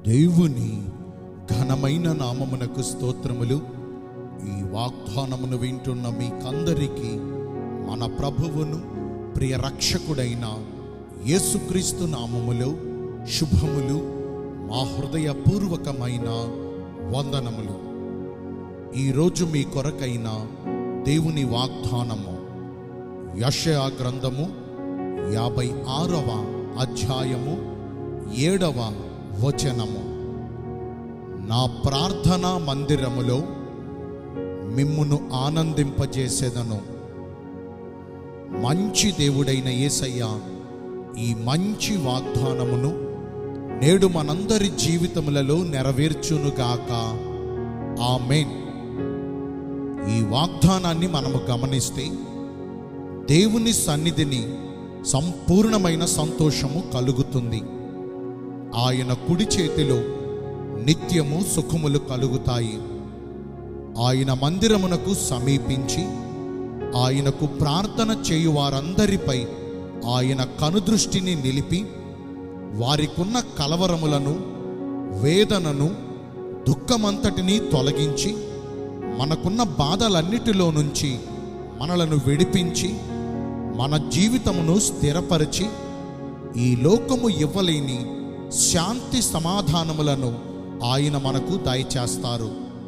దేవుని ఘనమైన నామమునకు స్తోత్రములు ఈ వాగ్దానమును వింటున్న మీకందరికీ మన ప్రభువును ప్రియ రక్షకుడైన యేసుక్రీస్తు నామములో శుభములు మా హృదయపూర్వకమైన వందనములు ఈరోజు మీ కొరకైన దేవుని వాగ్దానము యషయా గ్రంథము యాభై ఆరవ అధ్యాయము ఏడవ వచనము నా ప్రార్థనా మందిరములో మిమ్మును ఆనందింపజేసేదను మంచి దేవుడైన యేసయ్య ఈ మంచి వాగ్దానమును నేడు మనందరి జీవితములలో నెరవేర్చునుగాక ఆమెన్ ఈ వాగ్దానాన్ని మనము గమనిస్తే దేవుని సన్నిధిని సంపూర్ణమైన సంతోషము కలుగుతుంది ఆయన కుడి చేతిలో నిత్యము సుఖములు కలుగుతాయి ఆయన మందిరమునకు సమీపించి ఆయనకు ప్రార్థన చేయు వారందరిపై ఆయన కనుదృష్టిని నిలిపి వారికున్న కలవరములను వేదనను దుఃఖమంతటినీ తొలగించి మనకున్న బాధలన్నిటిలో నుంచి మనలను విడిపించి మన జీవితమును స్థిరపరిచి ఈ లోకము ఇవ్వలేని శాంతి సమాధానములను ఆయన మనకు దయచేస్తారు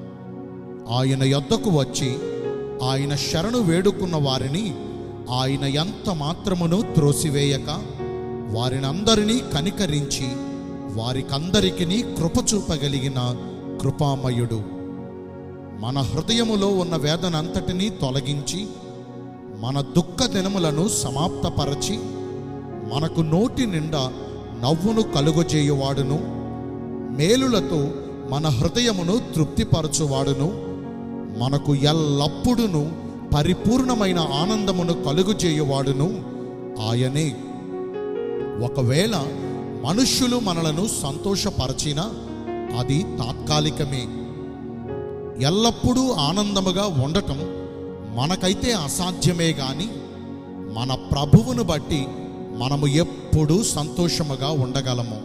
ఆయన యొద్దకు వచ్చి ఆయన శరణు వేడుకున్న వారిని ఆయన ఎంత మాత్రమును త్రోసివేయక వారినందరినీ కనికరించి వారికందరికీ కృప చూపగలిగిన కృపామయుడు మన హృదయములో ఉన్న వేదన అంతటినీ తొలగించి మన దుఃఖ దినములను సమాప్తపరచి మనకు నోటి నిండా నవ్వును కలుగజేయువాడును మేలులతో మన హృదయమును తృప్తిపరచువాడును మనకు ఎల్లప్పుడును పరిపూర్ణమైన ఆనందమును కలుగుచేయువాడును ఆయనే ఒకవేళ మనుష్యులు మనలను సంతోషపరచినా అది తాత్కాలికమే ఎల్లప్పుడూ ఆనందముగా ఉండటం మనకైతే అసాధ్యమే గాని మన ప్రభువును బట్టి మనము ఎప్పుడూ సంతోషముగా ఉండగలము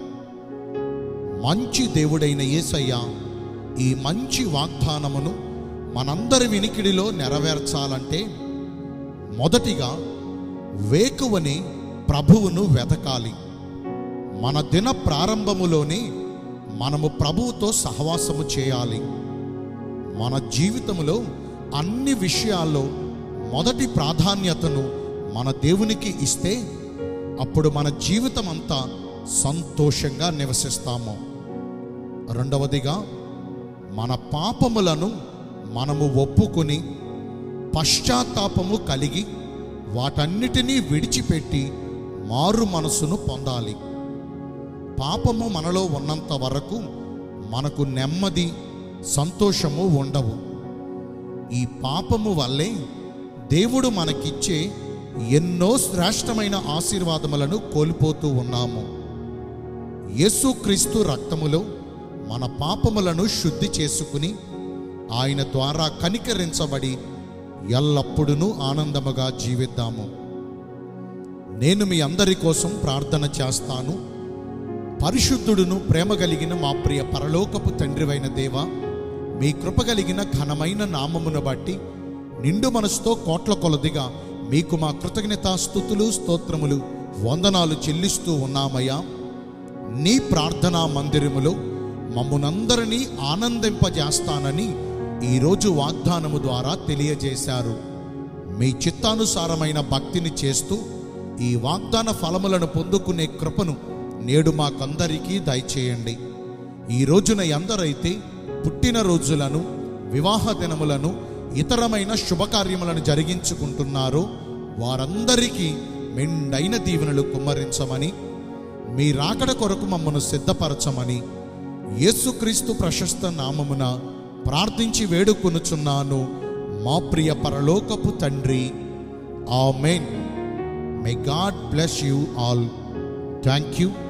మంచి దేవుడైన యేసయ్య ఈ మంచి వాగ్దానమును మనందరి వినికిడిలో నెరవేర్చాలంటే మొదటిగా వేకువని ప్రభువును వెతకాలి మన దిన ప్రారంభములోనే మనము ప్రభువుతో సహవాసము చేయాలి మన జీవితంలో అన్ని విషయాల్లో మొదటి ప్రాధాన్యతను మన దేవునికి ఇస్తే అప్పుడు మన జీవితం అంతా సంతోషంగా నివసిస్తాము రెండవదిగా మన పాపములను మనము ఒప్పుకొని పశ్చాత్తాపము కలిగి వాటన్నిటినీ విడిచిపెట్టి మారు మనసును పొందాలి పాపము మనలో ఉన్నంత వరకు మనకు నెమ్మది సంతోషము ఉండవు ఈ పాపము వల్లే దేవుడు మనకిచ్చే ఎన్నో శ్రేష్టమైన ఆశీర్వాదములను కోల్పోతూ ఉన్నాము యేసుక్రీస్తు రక్తములో మన పాపములను శుద్ధి చేసుకుని ఆయన ద్వారా కనికరించబడి ఎల్లప్పుడూ ఆనందముగా జీవిద్దాము నేను మీ అందరి కోసం ప్రార్థన చేస్తాను పరిశుద్ధుడును ప్రేమ కలిగిన మా ప్రియ పరలోకపు తండ్రివైన దేవ మీ కృప కలిగిన ఘనమైన నామమును బట్టి నిండు మనసుతో కోట్ల కొలదిగా మీకు మా కృతజ్ఞత స్థుతులు స్తోత్రములు వందనాలు చెల్లిస్తూ ఉన్నామయ్యా నీ ప్రార్థనా మందిరములో మమ్మునందరినీ ఆనందింపజేస్తానని ఈరోజు వాగ్దానము ద్వారా తెలియజేశారు మీ చిత్తానుసారమైన భక్తిని చేస్తూ ఈ వాగ్దాన ఫలములను పొందుకునే కృపను నేడు మాకందరికీ దయచేయండి ఈ రోజున ఎందరైతే పుట్టినరోజులను వివాహ దినములను ఇతరమైన శుభకార్యములను జరిగించుకుంటున్నారో వారందరికీ మెండైన దీవెనలు కుమ్మరించమని మీ రాకడ కొరకు మమ్మను సిద్ధపరచమని యేసుక్రీస్తు ప్రశస్త నామమున ప్రార్థించి వేడుకొనుచున్నాను మా ప్రియ పరలోకపు తండ్రి amen may God bless you all thank you